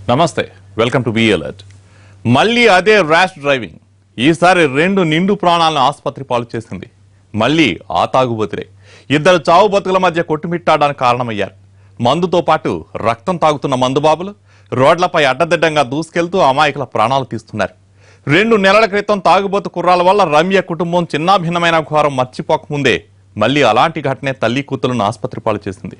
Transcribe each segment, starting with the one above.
నమస్తే welcome to be alert మళ్ళీ అదే ర్యాష్ డ్రైవింగ్ ఈసారి రెండు నిండు ప్రాణాలను ఆసుపత్రి పాలు చేసింది మళ్ళీ ఆ తాగుబోతులే ఇద్దరు చావు బతుకుల మధ్య కొట్టుమిట్టాడడానికి కారణమయ్యారు మందుతో పాటు రక్తం తాగుతున్న మందుబాబులు రోడ్లపై అడ్డదిడ్డంగా దూసుకెళ్తూ అమాయకుల ప్రాణాలు తీస్తున్నారు రెండు నెలల క్రితం తాగుబోతు కుర్రాల వల్ల రమ్య కుటుంబం చిన్నాభిన్నమైన ఘోరం మర్చిపోకముందే మళ్ళీ అలాంటి ఘటనే తల్లి కూతులను ఆసుపత్రి పాలు చేసింది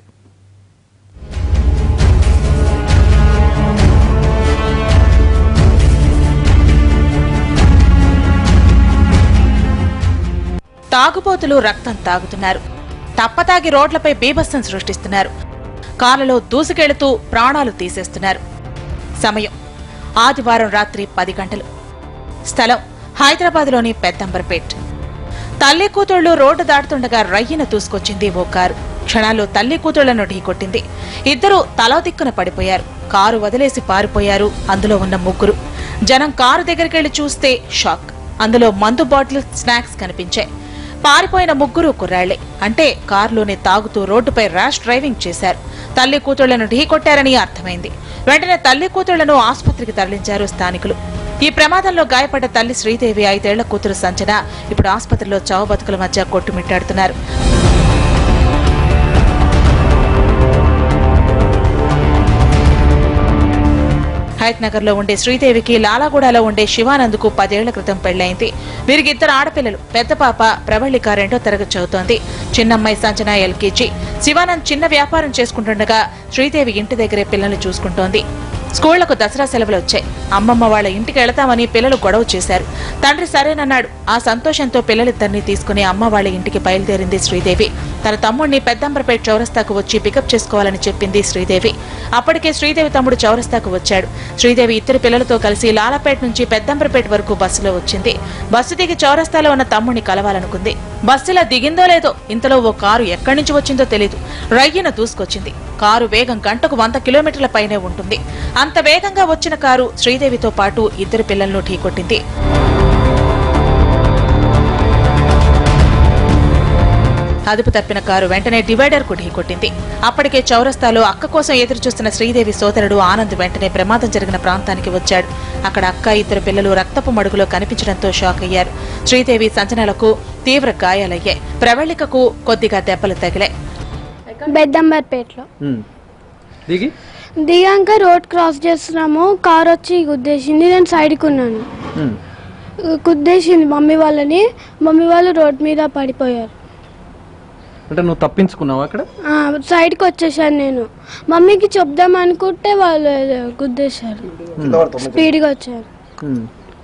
తాగుబోతులు రక్తం తాగుతున్నారు తప్పతాగి రోడ్లపై బీభత్సం సృష్టిస్తున్నారు కార్లలో దూసుకెళుతూ ప్రాణాలు తీసేస్తున్నారు సమయం ఆదివారం రాత్రి పది గంటలు స్థలం హైదరాబాద్లోని పెద్దంబర్పేట్ తల్లి కూతుళ్లు రోడ్డు దాటుతుండగా రయ్యన దూసుకొచ్చింది ఓ కారు క్షణాల్లో తల్లి కూతుళ్లను ఢీకొట్టింది ఇద్దరూ తలా దిక్కున పడిపోయారు కారు వదిలేసి పారిపోయారు అందులో ఉన్న ముగ్గురు జనం కారు దగ్గరికెళ్లి చూస్తే షాక్ అందులో మందు బాటిల్ స్నాక్స్ కనిపించాయి పారిపోయిన ముగ్గురు కుర్రాళ్లే అంటే కారులోనే తాగుతూ రోడ్డుపై ర్యాష్ డ్రైవింగ్ చేశారు తల్లి కూతుళ్లను ఢీకొట్టారని అర్థమైంది వెంటనే తల్లి కూతుళ్లను ఆసుపత్రికి తరలించారు స్థానికులు ఈ ప్రమాదంలో గాయపడ్డ తల్లి శ్రీదేవి ఐదేళ్ల కూతురు సంచన ఇప్పుడు ఆసుపత్రిలో చావు బతుకుల మధ్య కొట్టుమిట్టాడుతున్నారు హయత్ నగర్ లో ఉండే శ్రీదేవికి లాలాగూడలో ఉండే శివానంద్కు పదేళ్ల క్రితం పెళ్లైంది వీరికి ఇద్దరు ఆడపిల్లలు పెద్ద పాప ప్రవళిక రెండో తరగతి చదువుతోంది చిన్నమ్మాయి సంచన ఎల్కేజీ శివానంద్ చిన్న వ్యాపారం చేసుకుంటుండగా శ్రీదేవి ఇంటి దగ్గరే పిల్లల్ని చూసుకుంటోంది స్కూళ్లకు దసరా సెలవులు వచ్చాయి అమ్మమ్మ వాళ్ళ ఇంటికి వెళతామని పిల్లలు గొడవ చేశారు తండ్రి సరేనన్నాడు ఆ సంతోషంతో పిల్లలిద్దరినీ తీసుకుని అమ్మ వాళ్ళ ఇంటికి బయలుదేరింది శ్రీదేవి తన తమ్ముడిని పెద్దంబరపేట చౌరస్తాకు వచ్చి పికప్ చేసుకోవాలని చెప్పింది శ్రీదేవి అప్పటికే శ్రీదేవి తమ్ముడు చౌరస్తాకు వచ్చాడు శ్రీదేవి ఇద్దరు పిల్లలతో కలిసి లాలపేట నుంచి పెద్దంబరపేట వరకు బస్సులో వచ్చింది బస్సు దిగి చౌరస్తాలో ఉన్న తమ్ముడిని కలవాలనుకుంది బస్సులో దిగిందో లేదో ఇంతలో ఓ కారు ఎక్కడి నుంచి వచ్చిందో తెలీదు రయ్యన దూసుకొచ్చింది కారు వేగం గంటకు వంద కిలోమీటర్ల పైనే ఉంటుంది అంత వేగంగా వచ్చిన కారు శ్రీదేవితో పాటు ఇద్దరు పిల్లలను ఢీకొట్టింది అదుపు తప్పిన కారు వెంటనే డివైడర్ కు ఢీకొట్టింది అప్పటికే చౌరస్తాలో అక్క కోసం ఎదురు చూస్తున్న శ్రీదేవి సోదరుడు ఆనంద్ వెంటనే ప్రమాదం జరిగిన ప్రాంతానికి వచ్చాడు అక్కడ అక్క ఇద్దరు పిల్లలు రక్తపు మడుగులో కనిపించడంతో షాక్ అయ్యారు శ్రీదేవి సంచనలకు తీవ్ర గాయాలయ్యాయి ప్రవళికకు కొద్దిగా దెబ్బలు తగిలాయి బెద్దంబర్పేటలో ఉమ్. దిగి దిగాక రోడ్ క్రాస్ చేస్తున్నాము కార్ వచ్చి గుద్దేసింది నేను సైడ్కి ఉన్నాను ఉమ్. గుద్దేసింది మమ్మీ వాళ్ళని మమ్మీ వాళ్ళు రోడ్ మీద పడిపోయారు అంటే నువ్వు తప్పించుకున్నావు అక్కడ ఆ, సైడ్కి వచ్చేసాను నేను మమ్మీకి చెప్దాం అనుకుంటే వాళ్ళు ఏదో గుద్దేశారు స్పీడ్గా వచ్చారు ఉమ్.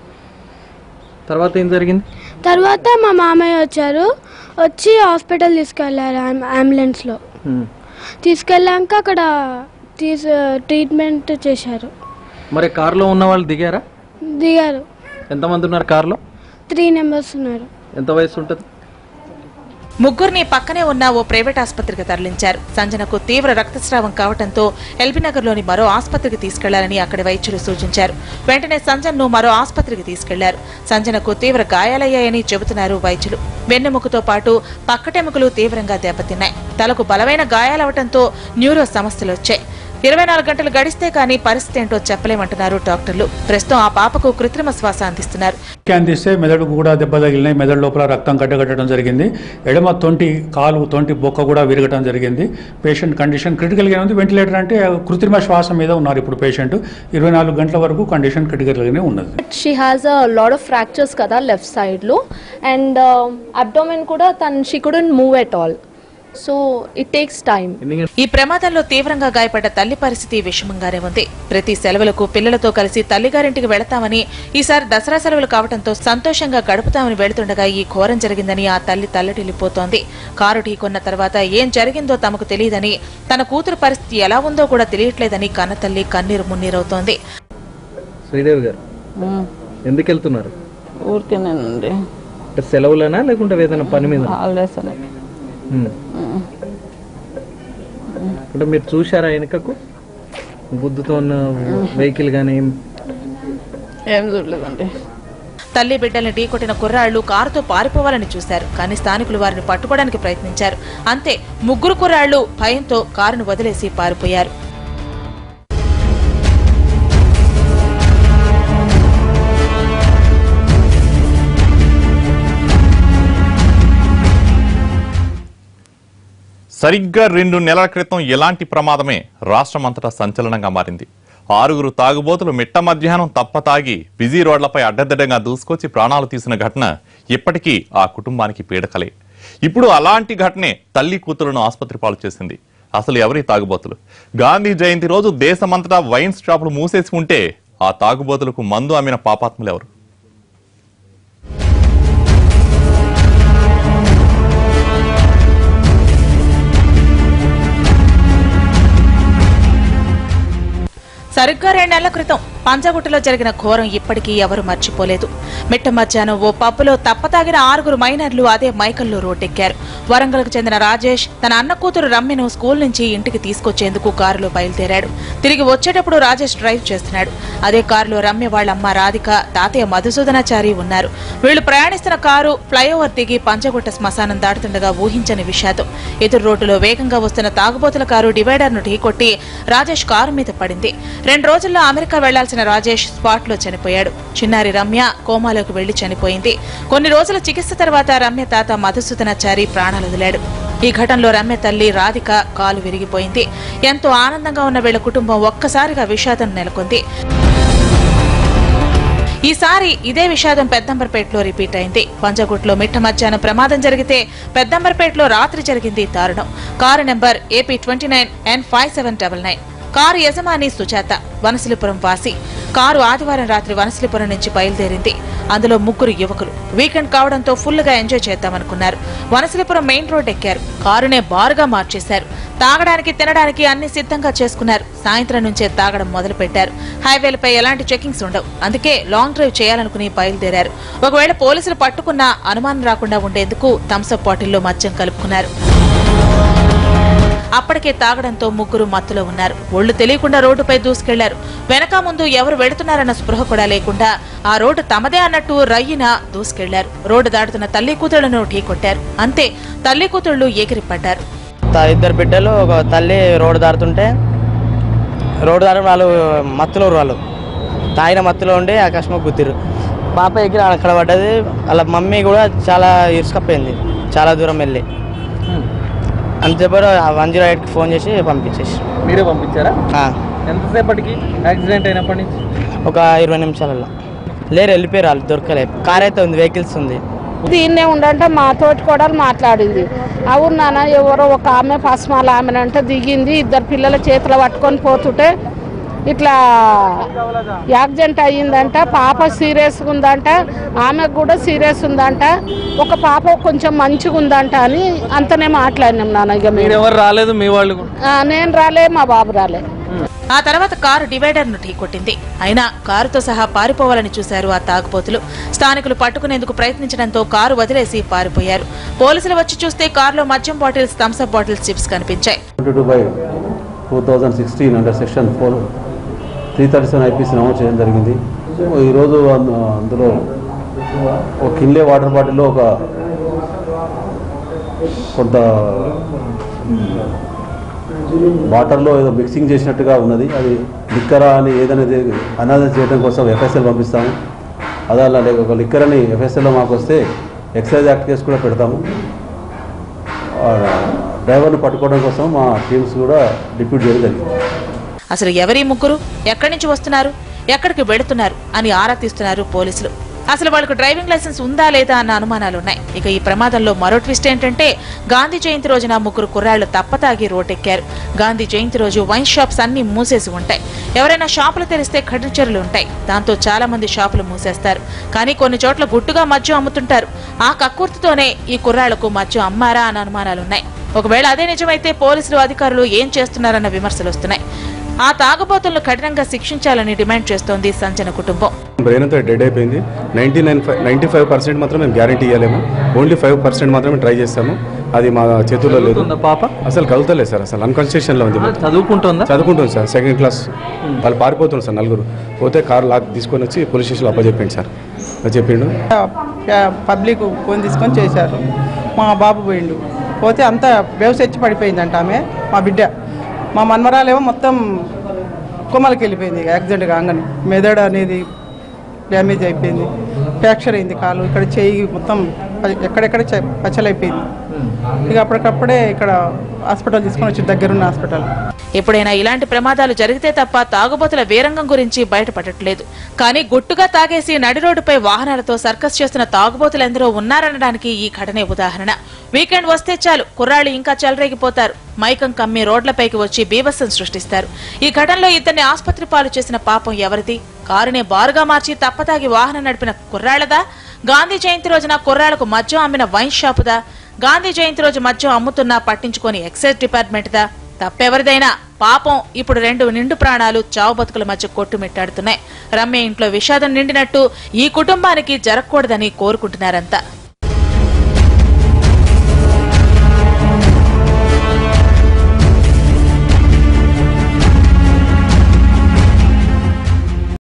తర్వాత ఏం జరిగింది తర్వాత మా మామయ్య వచ్చారు వచ్చి హాస్పిటల్ తీసుకెళ్లారు ఆం- అంబులెన్స్లో ఉమ్. తీసుకెళ్ళాక అక్కడ తీసు ట్రీట్మెంట్ చేశారు మరి కారులో ఉన్న వాళ్ళు దిగారా దిగారు ఎంతమంది ఉన్నారు కారులో త్రీ నెంబర్స్ ఉన్నారు ఎంత వయసు ఉంటుంది ముగ్గురిని పక్కనే ఉన్న ఓ ప్రైవేట్ ఆసుపత్రికి తరలించారు సంజనకు తీవ్ర రక్తస్రావం కావడంతో ఎల్బీనగర్లోని మరో ఆసుపత్రికి తీసుకెళ్లాలని అక్కడి వైద్యులు సూచించారు వెంటనే సంజన్ను మరో ఆసుపత్రికి తీసుకెళ్లారు సంజనకు తీవ్ర గాయాలయ్యాయని చెబుతున్నారు వైద్యులు వెన్నెముకతో పాటు పక్కటెముకలు తీవ్రంగా దెబ్బతిన్నాయి తలకు బలమైన గాయాలవటంతో న్యూరో సమస్యలు వచ్చాయి ఇరవై నాలుగు గంటలు గడిస్తే కానీ పరిస్థితి ఏంటో చెప్పలేమంటున్నారు డాక్టర్లు ప్రస్తుతం ఆ పాపకు కృత్రిమ శ్వాస అందిస్తున్నారు స్కాన్ తీస్తే మెదడుకు కూడా దెబ్బ తగిలినాయి మెదడు లోపల రక్తం గడ్డగట్టడం జరిగింది ఎడమ తొంటి కాలు తొంటి బొక్క కూడా విరగటం జరిగింది పేషెంట్ కండిషన్ క్రిటికల్గా ఉంది వెంటిలేటర్ అంటే కృత్రిమ శ్వాస మీద ఉన్నారు ఇప్పుడు పేషెంట్ ఇరవై నాలుగు గంటల వరకు కండిషన్ క్రిటికల్గానే ఉన్నది she has a lot of fractures కదా లెఫ్ట్ సైడ్లో అండ్ అబ్డోమెన్ కూడా తను she couldn't move at all so it takes time ఎన్ని గంటలు? ఈ ప్రమాదంలో తీవ్రంగా గాయపడ్డ తల్లి పరిస్థితి విషమంగానే ఉంది ప్రతి సెలవులకు పిల్లలతో కలిసి తల్లిగారింటికి వెళతామని ఈసారి దసరా సెలవులు కావడంతో సంతోషంగా గడుపుతామని వెళుతుండగా ఈ ఘోరం జరిగిందని ఆ తల్లి తల్లడిల్లిపోతోంది కారు ఢీకొన్న తర్వాత ఏం జరిగిందో తమకు తెలియదని తన కూతురు పరిస్థితి ఎలా ఉందో కూడా తెలియట్లేదని కన్నతల్లి కన్నీరు మున్నీరవుతోంది శ్రీదేవి గారు ఎందుకు వెళ్తున్నారు ఊరికేనేనండి అంటే సెలవులనా లేకుంటే ఏదైనా పని మీద హాలిడేస్ అని అంటే మీరు చూశారా వెనుకకు గుద్దుతో ఉన్న వెహికల్ కానీ ఏం ఏం చూడలేదండి తల్లి బిడ్డల్ని ఢీకొట్టిన కుర్రాళ్లు కారుతో పారిపోవాలని చూశారు కానీ స్థానికులు వారిని పట్టుకోవడానికి ప్రయత్నించారు అంతే ముగ్గురు కుర్రాళ్లు భయంతో కారును వదిలేసి పారిపోయారు సరిగ్గా రెండు నెలల క్రితం ఎలాంటి ప్రమాదమే రాష్ట్రమంతటా సంచలనంగా మారింది ఆరుగురు తాగుబోతులు మిట్ట మధ్యాహ్నం తప్ప తాగి బిజీ రోడ్లపై అడ్డదిడ్డంగా దూసుకొచ్చి ప్రాణాలు తీసిన ఘటన ఇప్పటికీ ఆ కుటుంబానికి పీడకలే ఇప్పుడు అలాంటి ఘటనే తల్లి కూతురును ఆసుపత్రి పాలు చేసింది అసలు ఎవరి తాగుబోతులు గాంధీ జయంతి రోజు దేశమంతటా వైన్ షాపులు మూసేసి ఉంటే ఆ తాగుబోతులకు మందు అమ్మిన పాపాత్ములు ఎవరు సరిగ్గా రెండేళ్ల క్రితం పంజగుట్టలో జరిగిన ఘోరం ఇప్పటికీ ఎవరు మర్చిపోలేదు మిట్ట మధ్యాహ్నం ఓ పబ్బులో తప్పతాగిన ఆరుగురు మైనర్లు అదే మైకల్లో రోడ్డెక్కారు వరంగల్కు చెందిన రాజేష్ తన అన్న కూతురు రమ్యను స్కూల్ నుంచి ఇంటికి తీసుకొచ్చేందుకు కారులో బయలుదేరాడు తిరిగి వచ్చేటప్పుడు రాజేష్ డ్రైవ్ చేస్తున్నాడు అదే కారులో రమ్య వాళ్ళ అమ్మ రాధిక తాతయ్య మధుసూదనాచారి ఉన్నారు వీళ్లు ప్రయాణిస్తున్న కారు ఫ్లైఓవర్ దిగి పంజగుట్ట శ్మశానం దాటుతుండగా ఊహించని విషాదం ఎదురు రోడ్డులో వేగంగా వస్తున్న తాగుబోతుల కారు డివైడర్ను ఢీకొట్టి రాజేష్ కారు మీద పడింది రెండు రోజుల్లో అమెరికా వెళ్లాల్సిన రాజేష్ స్పాట్ లో చనిపోయాడు చిన్నారి రమ్య కోమాలోకి వెళ్లి చనిపోయింది కొన్ని రోజుల చికిత్స తర్వాత రమ్య తాత మధుసూదనాచారి ప్రాణాలు వదిలాడు ఈ ఘటనలో రమ్య తల్లి రాధిక కాలు విరిగిపోయింది ఎంతో ఆనందంగా ఉన్న వీళ్ల కుటుంబం ఒక్కసారిగా విషాదం నెలకొంది ఈసారి ఇదే విషాదం పెద్దంబర్పేటలో రిపీట్ అయింది పంజగుట్లో మిట్ట మధ్యాహ్నం ప్రమాదం జరిగితే పెద్దంబర్పేటలో రాత్రి జరిగింది దారుణం car number AP twenty nine N five seven double nine car యజమాని సుజాత వనసలిపురం వాసి కారు ఆదివారం రాత్రి వనసలిపురం నుంచి బయలుదేరింది అందులో ముగ్గురు యువకులు వీకెండ్ కావడంతో ఫుల్ గా ఎంజాయ్ చేద్దామనుకున్నారు వనసలిపురం మెయిన్ రోడ్ ఎక్కారు కారునే బారుగా మార్చేశారు తాగడానికి తినడానికి అన్ని సిద్ధంగా చేసుకున్నారు సాయంత్రం నుంచే తాగడం మొదలు పెట్టారు హైవేలపై ఎలాంటి చెకింగ్స్ ఉండవు అందుకే లాంగ్ డ్రైవ్ చేయాలనుకుని బయలుదేరారు ఒకవేళ పోలీసులు పట్టుకున్నా అనుమానం రాకుండా ఉండేందుకు థమ్సప్ బాటిల్లో మద్యం కలుపుకున్నారు అప్పటికే తాగడంతో ముగ్గురు మత్తులో ఉన్నారు ఒళ్ళు తెలియకుండా రోడ్డుపై దూసుకెళ్లారు వెనక ముందు ఎవరు వెళుతున్నారన్న స్పృహ కూడా లేకుండా ఆ రోడ్డు తమదే అన్నట్టు రయ్యిన దూసుకెళ్లారు రోడ్డు దాటుతున్న తల్లి కూతుళ్లను ఢీకొట్టారు అంతే తల్లి కూతుళ్లు ఎగిరిపడ్డారు త- ఇద్దరు బిడ్డలు ఒక తల్లి రోడ్డు దాడుతుంటే రోడ్డు దాటి వాళ్ళు మత్తులో వాళ్ళు తాగిన మత్తులో ఉండి ఆకాశంలో గుద్దిరు పాప ఎగిరి అక్కడ పడ్డది వాళ్ళ మమ్మీ కూడా చాలా ఇరుసుకపోయింది చాలా దూరం వెళ్ళి అంత చెప్పారు వన్ జీరో ఎయిట్కి ఫోన్ చేసి పంపించేసి మీరే పంపించారా ఆ, ఎంతసేపటికి యాక్సిడెంట్ అయినప్పటి నుంచి ఒక ఇరవై నిమిషాలలో లేరు వెళ్ళిపోయారు వాళ్ళు దొరకలే కార్ అయితే ఉంది వెహికల్స్ ఉంది దీన్నే ఉండంటే మా తోటి కూడా మాట్లాడింది అవును నాన్న ఎవరో ఒక ఆమె పసుమాల ఆమె అంటే దిగింది ఇద్దరు పిల్లల చేతిలో పట్టుకొని పోతుంటే ఇట్లా యాక్సిడెంట్ అయ్యిందంట పాప సీరియస్గా ఉందంట ఆమెకు కూడా సీరియస్ ఉందంట ఒక పాప కొంచెం మంచిగా ఉందంట అని అంతనే మాట్లాడినాం నాన్న ఇక మీరు మేము ఎవరు రాలేదు మీ వాళ్ళు కూడా ఆ, నేను రాలే మా బాబు రాలే ఆ తర్వాత కారు డివైడర్ ను ఢీకొట్టింది అయినా కారుతో సహా పారిపోవాలని చూశారు ఆ తాగుపోతులు స్థానికులు పట్టుకునేందుకు ప్రయత్నించడంతో కారు వదిలేసి పారిపోయారు పోలీసులు వచ్చి చూస్తే కారులో మద్యం బాటిల్స్ థమ్స్అప్ బాటిల్స్ చిప్స్ కనిపించాయి twenty two by two thousand sixteen under section four three thirty seven IPC నమోదు చేయడం జరిగింది సో ఈరోజు అందు- అందులో ఒక కిన్లే వాటర్ బాటిల్లో ఒక కొంత వాటర్లో ఏదో మిక్సింగ్ చేసినట్టుగా ఉన్నది అది లిక్కరా అని ఏదనేది అనాలిసిస్ చేయడం కోసం ఎఫ్ఎస్ఎల్ పంపిస్తాము అదే అలా లేక ఒక లిక్కర్ అని ఎఫ్ఎస్ఎల్లో మాకు వస్తే ఎక్సైజ్ యాక్ట్ కేసు కూడా పెడతాము ఆ డ్రైవర్ను పట్టుకోవడం కోసం మా టీమ్స్ కూడా డిప్యూట్ చేయడం జరిగింది అసలు ఎవరి ముగ్గురు ఎక్కడి నుంచి వస్తున్నారు ఎక్కడికి వెళుతున్నారు అని ఆరా తీస్తున్నారు పోలీసులు అసలు వాళ్ళకు డ్రైవింగ్ లైసెన్స్ ఉందా లేదా అన్న అనుమానాలున్నాయి ఇక ఈ ప్రమాదంలో మరో ట్విస్ట్ ఏంటంటే గాంధీ జయంతి రోజున ముగ్గురు కుర్రాళ్లు తప్పతాగి రోడ్డెక్కారు గాంధీ జయంతి రోజు వైన్ షాప్స్ అన్ని మూసేసి ఉంటాయి ఎవరైనా షాపులు తెరిస్తే ఖడ్డచరులు ఉంటాయి దాంతో చాలా మంది షాపులు మూసేస్తారు కానీ కొన్ని చోట్ల గుట్టుగా మద్యం అమ్ముతుంటారు ఆ కక్కుర్తితోనే ఈ కుర్రాళ్లకు మద్యం అమ్మారా అన్న అనుమానాలున్నాయి ఒకవేళ అదే నిజమైతే పోలీసులు అధికారులు ఏం చేస్తున్నారన్న విమర్శలు వస్తున్నాయి ఆ తాగుబోతులను కఠినంగా శిక్షించాలని డిమాండ్ చేస్తోంది సంజన కుటుంబం బ్రెయిన్ అంతా డెడ్ అయిపోయింది ninety nine ninety five percent మాత్రం మేము గ్యారంటీ ఇవ్వలేము ఓన్లీ ఫైవ్ పర్సెంట్ మాత్రమే ట్రై చేస్తాము అది మా చేతుల్లో లేదు ఉందా పాప అసలు కలుతలేదు సార్ అసలు అన్కాన్స్టిట్యూషన్లో ఉంది చదువుకుంటుందా చదువుకుంటుంది సార్ సెకండ్ క్లాస్ వాళ్ళు పారిపోతున్నారు సార్ నలుగురు పోతే కార్ లాక్ తీసుకొని వచ్చి పోలీస్ స్టేషన్లో అప్పచెప్పిండు సార్ చెప్పిండు పబ్లిక్ ఫోన్ తీసుకొని చేశారు మా బాబు పోయిండు పోతే అంతా వ్యవసెచ్చి పడిపోయిందంట ఆమె మా బిడ్డ మా మన్మరాలేమో మొత్తం కొమ్మలకి వెళ్ళిపోయింది యాక్సిడెంట్ కాగానే మెదడు అనేది డ్యామేజ్ అయిపోయింది ఫ్రాక్చర్ అయింది కాలు ఇక్కడ చేయి మొత్తం ప- ఎక్కడెక్కడ చె- పచ్చలైపోయింది ఇక అప్పటికప్పుడే ఇక్కడ హాస్పిటల్ తీసుకొని వచ్చి దగ్గరున్న హాస్పిటల్ ఎప్పుడైనా ఇలాంటి ప్రమాదాలు జరిగితే తప్ప తాగుబోతుల వీరంగం గురించి బయటపడట్లేదు కానీ గుట్టుగా తాగేసి నడి రోడ్డుపై వాహనాలతో సర్కస్ చేస్తున్న తాగుబోతులెందరో ఉన్నారనడానికి ఈ ఘటనే ఉదాహరణ వీకెండ్ వస్తే చాలు కుర్రాళ్ళు ఇంకా చెలరేగిపోతారు మైకం కమ్మి రోడ్లపైకి వచ్చి బీభత్సం సృష్టిస్తారు ఈ ఘటనలో ఇద్దరిని ఆసుపత్రి పాలు చేసిన పాపం ఎవరిది కారునే బారుగా మార్చి తప్పతాగి వాహనం నడిపిన కుర్రాళ్లదా గాంధీ జయంతి రోజున కుర్రాళ్లకు మద్యం అమ్మిన వైన్ షాపుదా గాంధీ జయంతి రోజు మద్యం అమ్ముతున్నా పట్టించుకొని ఎక్సైజ్ డిపార్ట్మెంట్ దా తప్పెవరిదైనా పాపం ఇప్పుడు రెండు నిండు ప్రాణాలు చావు బతుకుల మధ్య కొట్టుమిట్టాడుతున్నాయి రమ్య ఇంట్లో విషాదం నిండినట్టు ఈ కుటుంబానికి జరగకూడదని కోరుకుంటున్నారంతా